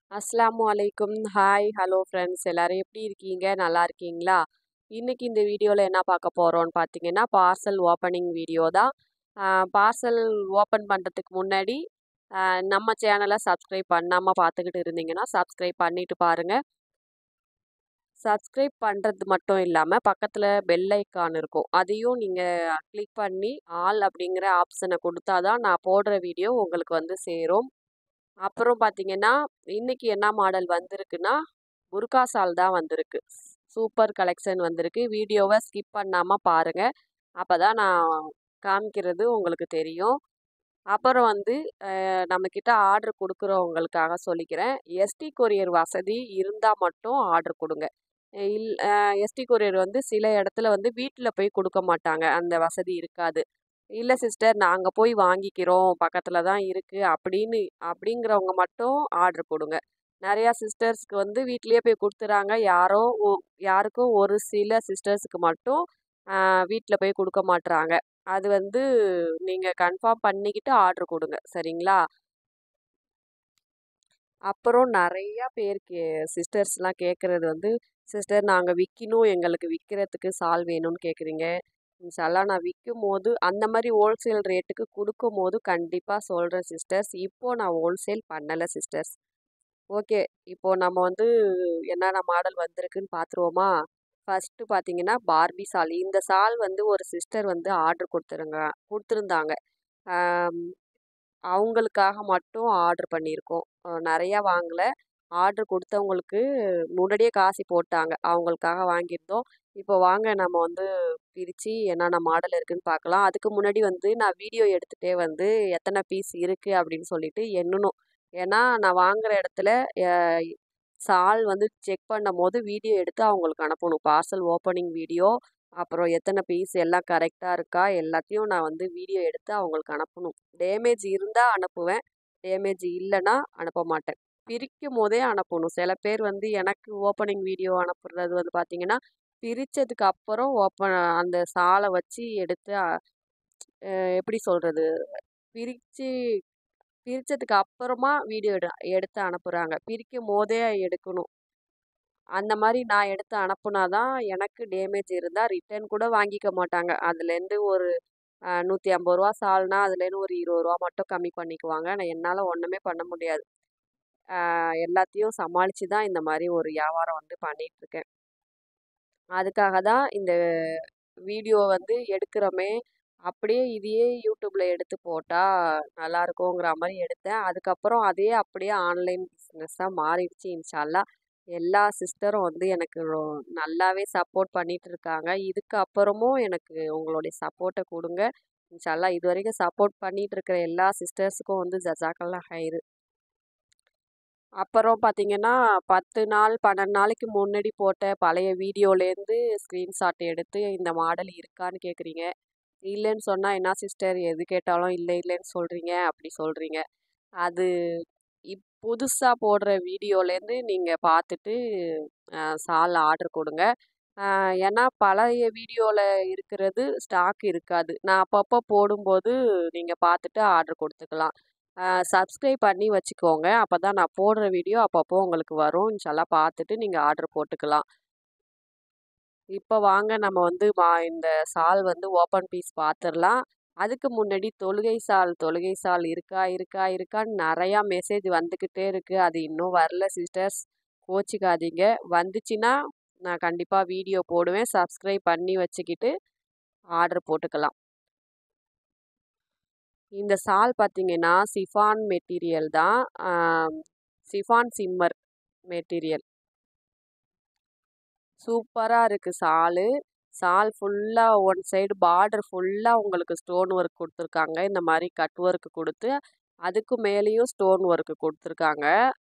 அஸ்ஸலாமு அலைக்கும் hi hello friends எல்லாரும் எப்படி இருக்கீங்க நல்லா இருக்கீங்களா இன்னைக்கு இந்த வீடியோவில் என்ன பார்க்க போகிறோம்னு பார்த்தீங்கன்னா பார்சல் ஓப்பனிங் வீடியோ தான் பார்சல் ஓப்பன் பண்ணுறதுக்கு முன்னாடி ஆஹ் நம்ம சேனலை சப்ஸ்கிரைப் பண்ணாமல் பார்த்துக்கிட்டு இருந்தீங்கன்னா சப்ஸ்கிரைப் பண்ணிட்டு பாருங்கள் சப்ஸ்கிரைப் பண்ணுறது மட்டும் இல்லாமல் பக்கத்தில் பெல் ஐக்கான் இருக்கும் அதையும் நீங்கள் கிளிக் பண்ணி ஆல் அப்படிங்கிற ஆப்ஷனை கொடுத்தா தான் நான் போடுற வீடியோ உங்களுக்கு வந்து சேரும் அப்புறம் பார்த்தீங்கன்னா இன்னைக்கு என்ன மாடல் வந்திருக்குன்னா புர்கா சால் தான் வந்திருக்கு சூப்பர் கலெக்ஷன் வந்திருக்கு வீடியோவை ஸ்கிப் பண்ணாமல் பாருங்கள் அப்போ தான் நான் காமிக்கிறது உங்களுக்கு தெரியும் அப்புறம் வந்து அஹ், நம்மக்கிட்ட ஆர்டர் கொடுக்குறவங்களுக்காக சொல்லிக்கிறேன் எஸ்டி கொரியர் வசதி இருந்தால் மட்டும் ஆர்டர் கொடுங்க இல் எஸ்டி கொரியர் வந்து சில இடத்துல வந்து வீட்டில் போய் கொடுக்க மாட்டாங்க அந்த வசதி இருக்காது இல்லை சிஸ்டர் நாங்கள் போய் வாங்கிக்கிறோம் பக்கத்தில் தான் இருக்குது அப்படின்னு அப்படிங்கிறவங்க மட்டும் ஆர்டர் கொடுங்க நிறையா சிஸ்டர்ஸ்க்கு வந்து வீட்லேயே போய் கொடுத்துறாங்க யாரோ ஒ- யாருக்கும் ஒரு சில சிஸ்டர்ஸுக்கு மட்டும் வீட்டில் போய் கொடுக்க மாட்றாங்க அது வந்து நீங்கள் கன்ஃபார்ம் பண்ணிக்கிட்டு ஆர்டர் கொடுங்க சரிங்களா அப்புறம் நிறையா பேர் கே சிஸ்டர்ஸ்லாம் கேட்குறது வந்து சிஸ்டர் நாங்கள் விற்கணும் எங்களுக்கு விற்கிறதுக்கு சால் வேணும்னு கேட்குறீங்க இன்ஷால்லா நான் விற்கும் போது அந்த மாதிரி ஹோல்சேல் ரேட்டுக்கு கொடுக்கும் போது கண்டிப்பாக சொல்கிறேன் சிஸ்டர்ஸ் இப்போது நான் ஹோல்சேல் பண்ணலை சிஸ்டர்ஸ் ஓகே இப்போது நம்ம வந்து என்னென்ன மாடல் வந்திருக்குன்னு பார்த்துருவோமா ஃபஸ்ட்டு பார்த்தீங்கன்னா பார்பி சால் இந்த சால் வந்து ஒரு சிஸ்டர் வந்து ஆர்டர் கொடுத்துருங்க கொடுத்துருந்தாங்க ஆம், அவங்களுக்காக மட்டும் ஆர்டர் பண்ணியிருக்கோம் அஹ் நிறையா வாங்கலை ஆர்டர் கொடுத்தவங்களுக்கு முன்னாடியே காசு போட்டாங்க அவங்களுக்காக வாங்கியிருந்தோம் இப்போ வாங்க நம்ம வந்து பிரித்து என்னென்ன மாடல் இருக்குன்னு பார்க்கலாம் அதுக்கு முன்னாடி வந்து நான் வீடியோ எடுத்துகிட்டே வந்து எத்தனை பீஸ் இருக்குது அப்படின்னு சொல்லிட்டு எண்ணணும் ஏன்னா நான் வாங்குற இடத்துல அஹ், சால் வந்து செக் பண்ணும் போது வீடியோ எடுத்து அவங்களுக்கு அனுப்பணும் பார்சல் ஓப்பனிங் வீடியோ அப்புறம் எத்தனை பீஸ் எல்லாம் கரெக்டாக இருக்கா எல்லாத்தையும் நான் வந்து வீடியோ எடுத்து அவங்களுக்கு அனுப்பணும் டேமேஜ் இருந்தால் அனுப்புவேன் டேமேஜ் இல்லைன்னா அனுப்ப மாட்டேன் பிரிக்கும் போதே அனுப்பணும் சில பேர் வந்து எனக்கு ஓப்பனிங் வீடியோ அனுப்புறது வந்து பார்த்தீங்கன்னா பிரித்ததுக்கு அப்புறம் ஓப்பன் அந்த சாலை வச்சு எடுத்து அஹ், எப்படி சொல்கிறது பிரித்து பிரித்ததுக்கு அப்புறமா வீடியோ எடு எடுத்து அனுப்புகிறாங்க பிரிக்கும் போதே எடுக்கணும் அந்த மாதிரி நான் எடுத்து அனுப்புனா தான் எனக்கு டேமேஜ் இருந்தால் ரிட்டர்ன் கூட வாங்கிக்க மாட்டாங்க அதுலேருந்து ஒரு நூற்றி ஐம்பது ரூபா சால்னா அதுலேருந்து ஒரு இருபது ரூபா மட்டும் கம்மி பண்ணிக்குவாங்க நான் என்னால் ஒன்றுமே பண்ண முடியாது ஆஹ் எல்லாத்தையும் சமாளித்து தான் இந்த மாதிரி ஒரு வியாபாரம் வந்து பண்ணிட்டு இருக்கேன் அதுக்காக தான் இந்த வீடியோ வந்து எடுக்கிறோமே அப்படியே இதையே யூடியூப்பில் எடுத்து போட்டால் நல்லா இருக்குங்கிற மாதிரி எடுத்தேன் அதுக்கப்புறம் அதே அப்படியே ஆன்லைன் பிஸ்னஸாக மாறிடுச்சு இன்ஷால்லா எல்லா சிஸ்டரும் வந்து எனக்கு ரொ- நல்லாவே சப்போர்ட் பண்ணிட்டு இருக்காங்க இதுக்கு அப்புறமும் எனக்கு உங்களுடைய சப்போர்ட்டை கொடுங்க இன்ஷால்லா இது வரைக்கும் சப்போர்ட் பண்ணிட்டு இருக்கிற எல்லா சிஸ்டர்ஸுக்கும் வந்து ஜஜாக்கல்லா ஹைரு அப்புறம் பார்த்தீங்கன்னா பத்து நாள் பன்னெண்டு நாளைக்கு முன்னாடி போட்ட பழைய வீடியோலேருந்து ஸ்க்ரீன்ஷாட் எடுத்து இந்த மாடல் இருக்கான்னு கேட்குறீங்க இல்லைன்னு சொன்னால் என்ன சிஸ்டர் எது கேட்டாலும் இல்லை இல்லைன்னு சொல்கிறீங்க அப்படி சொல்கிறீங்க அது இப் புதுசாக போடுற வீடியோலேருந்து நீங்கள் பார்த்துட்டு சால் ஆர்டர் கொடுங்க அஹ் ஏன்னா பழைய வீடியோவில் இருக்கிறது ஸ்டாக் இருக்காது நான் அப்பப்போ போடும்போது நீங்கள் பார்த்துட்டு ஆர்டர் கொடுத்துக்கலாம் சப்ஸ்கிரைப் பண்ணி வச்சுக்கோங்க அப்போ தான் நான் போடுற வீடியோ அப்பப்போ உங்களுக்கு வரும் இன்ஷால்லா பார்த்துட்டு நீங்கள் ஆர்டர் போட்டுக்கலாம் இப்போ வாங்க நம்ம வந்து மா இந்த சால் வந்து ஓப்பன் பீஸ் பார்த்துடலாம் அதுக்கு முன்னாடி தொழுகை சால் தொழுகை சால் இருக்கா இருக்கா இருக்கான்னு நிறையா மெசேஜ் வந்துக்கிட்டே இருக்குது அது இன்னும் வரல சிஸ்டர்ஸ் கோச்சிக்காதீங்க வந்துச்சுன்னா நான் கண்டிப்பாக வீடியோ போடுவேன் சப்ஸ்கிரைப் பண்ணி வச்சுக்கிட்டு ஆர்டர் போட்டுக்கலாம் இந்த சால் பார்த்தீங்கன்னா சிஃபான் மெட்டீரியல் தான் சிஃபான் சிம்மர் மெட்டீரியல் சூப்பராக இருக்குது சாலு சால் ஃபுல்லாக ஒன் சைடு பார்டர் ஃபுல்லாக உங்களுக்கு ஸ்டோன் ஒர்க் கொடுத்துருக்காங்க இந்த மாதிரி கட் ஒர்க் கொடுத்து அதுக்கு மேலேயும் ஸ்டோன் ஒர்க் கொடுத்துருக்காங்க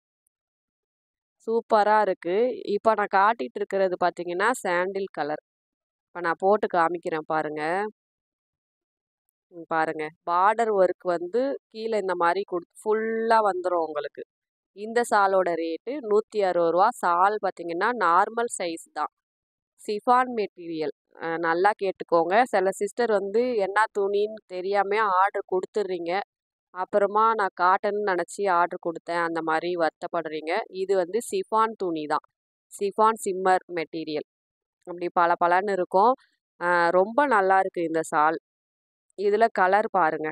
சூப்பராக இருக்குது இப்போ நான் காட்டிகிட்டு இருக்கிறது பார்த்தீங்கன்னா சாண்டில் கலர் இப்போ நான் போட்டு காமிக்கிறேன் பாருங்கள் ம், பாருங்க பார்டர் ஒர்க் வந்து கீழே இந்த மாதிரி கொடு ஃபுல்லாக வந்துடும் உங்களுக்கு இந்த சாலோட ரேட்டு நூற்றி அறுபது ரூபா சால் பார்த்தீங்கன்னா நார்மல் சைஸ் தான் சிஃபான் மெட்டீரியல் நல்லா கேட்டுக்கோங்க சில சிஸ்டர் வந்து என்ன துணின்னு தெரியாமல் ஆர்டர் கொடுத்துட்றீங்க அப்புறமா நான் காட்டன் நினச்சி ஆர்டர் கொடுத்தேன் அந்த மாதிரி வருத்தப்படுறீங்க இது வந்து சிஃபான் துணி தான் சிஃபான் சிம்மர் மெட்டீரியல் அப்படி பல பலன்னு இருக்கும் ரொம்ப நல்லா இருக்குது இந்த சால் இதில் கலர் பாருங்கள்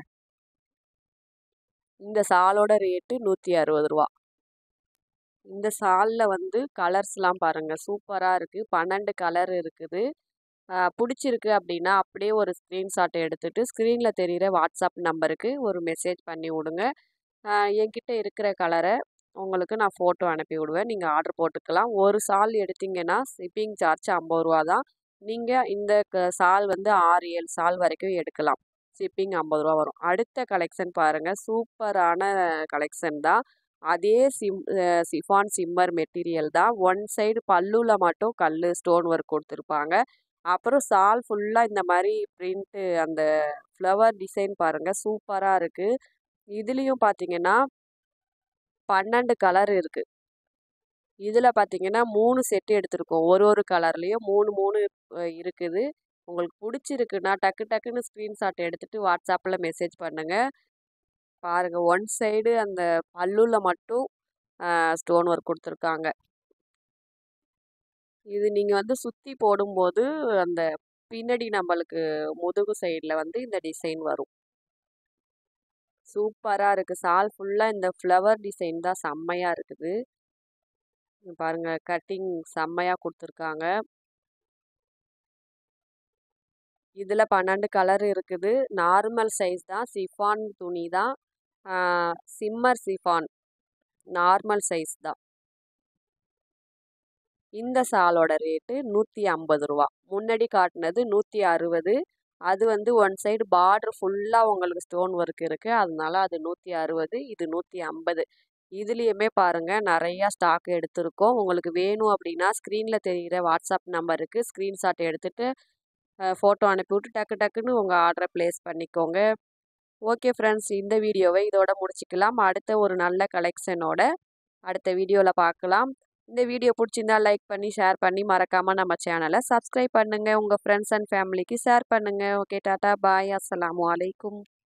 இந்த சாலோட ரேட்டு நூற்றி அறுபது ரூபா இந்த சாலில் வந்து கலர்ஸ்லாம் பாருங்கள் சூப்பராக இருக்குது பன்னெண்டு கலர் இருக்குது பிடிச்சிருக்கு அப்படின்னா அப்படியே ஒரு ஸ்க்ரீன்ஷாட்டை எடுத்துகிட்டு ஸ்க்ரீனில் தெரிகிற வாட்ஸ்அப் நம்பருக்கு ஒரு மெசேஜ் பண்ணி விடுங்க என்கிட்ட இருக்கிற கலரை உங்களுக்கு நான் ஃபோட்டோ அனுப்பி விடுவேன் நீங்கள் ஆர்டர் போட்டுக்கலாம் ஒரு சால் எடுத்திங்கன்னா ஷிப்பிங் சார்ஜ் ஐம்பது ரூபா தான் நீங்கள் இந்த க சால் வந்து ஆறு ஏழு சால் வரைக்கும் எடுக்கலாம் ஷிப்பிங் ஐம்பது ரூபா வரும் அடுத்த கலெக்ஷன் பாருங்கள் சூப்பரான கலெக்ஷன் தான் அதே சிம் சிஃபான் சிம்மர் மெட்டீரியல் தான் ஒன் சைடு பல்லுவில் மட்டும் கல் ஸ்டோன் ஒர்க் கொடுத்துருப்பாங்க அப்புறம் சால் ஃபுல்லாக இந்த மாதிரி பிரிண்ட்டு அந்த ஃப்ளவர் டிசைன் பாருங்கள் சூப்பராக இருக்குது இதுலேயும் பார்த்தீங்கன்னா பன்னெண்டு கலர் இருக்குது இதில் பார்த்தீங்கன்னா மூணு செட்டு எடுத்திருக்கோம் ஒரு ஒரு கலர்லேயும் மூணு மூணு இருக்குது உங்களுக்கு பிடிச்சிருக்குன்னா டக்கு டக்குன்னு ஸ்க்ரீன்ஷாட் எடுத்துகிட்டு வாட்ஸ்அப்பில் மெசேஜ் பண்ணுங்கள் பாருங்கள் ஒன் சைடு அந்த பல்லுவில் மட்டும் ஸ்டோன் ஒர்க் கொடுத்துருக்காங்க இது நீங்கள் வந்து சுற்றி போடும்போது அந்த பின்னாடி நம்மளுக்கு முதுகு சைடில் வந்து இந்த டிசைன் வரும் சூப்பராக இருக்குது சால் ஃபுல்லாக இந்த ஃப்ளவர் டிசைன் தான் செம்மையாக இருக்குது பாருங்கள் கட்டிங் செம்மையாக கொடுத்துருக்காங்க இதில் பன்னெண்டு கலர் இருக்குது நார்மல் சைஸ் தான் சிஃபான் துணி தான் சிம்மர் சிஃபான் நார்மல் சைஸ் தான் இந்த சாலோட ரேட்டு நூற்றி ஐம்பது ரூபா முன்னாடி காட்டினது நூற்றி அறுபது அது வந்து ஒன் சைடு பார்ட்ரு ஃபுல்லாக உங்களுக்கு ஸ்டோன் ஒர்க் இருக்குது அதனால அது நூற்றி அறுபது இது நூற்றி ஐம்பது இதுலேயுமே பாருங்கள் நிறையா ஸ்டாக் எடுத்திருக்கோம் உங்களுக்கு வேணும் அப்படின்னா ஸ்க்ரீனில் தெரிகிற வாட்ஸ்அப் நம்பருக்கு ஸ்க்ரீன்ஷாட் எடுத்துகிட்டு ஃபோட்டோ அனுப்பிவிட்டு டக்கு டக்குன்னு உங்கள் ஆர்டரை ப்ளேஸ் பண்ணிக்கோங்க ஓகே ஃப்ரெண்ட்ஸ் இந்த வீடியோவை இதோட முடிச்சுக்கலாம் அடுத்த ஒரு நல்ல கலெக்ஷனோட அடுத்த வீடியோவில் பார்க்கலாம் இந்த வீடியோ பிடிச்சிருந்தா லைக் பண்ணி ஷேர் பண்ணி மறக்காமல் நம்ம சேனலை சப்ஸ்கிரைப் பண்ணுங்கள் உங்கள் ஃப்ரெண்ட்ஸ் அண்ட் ஃபேமிலிக்கு ஷேர் பண்ணுங்கள் ஓகே டாட்டா பாய் அஸ்லாம் வலைக்கும்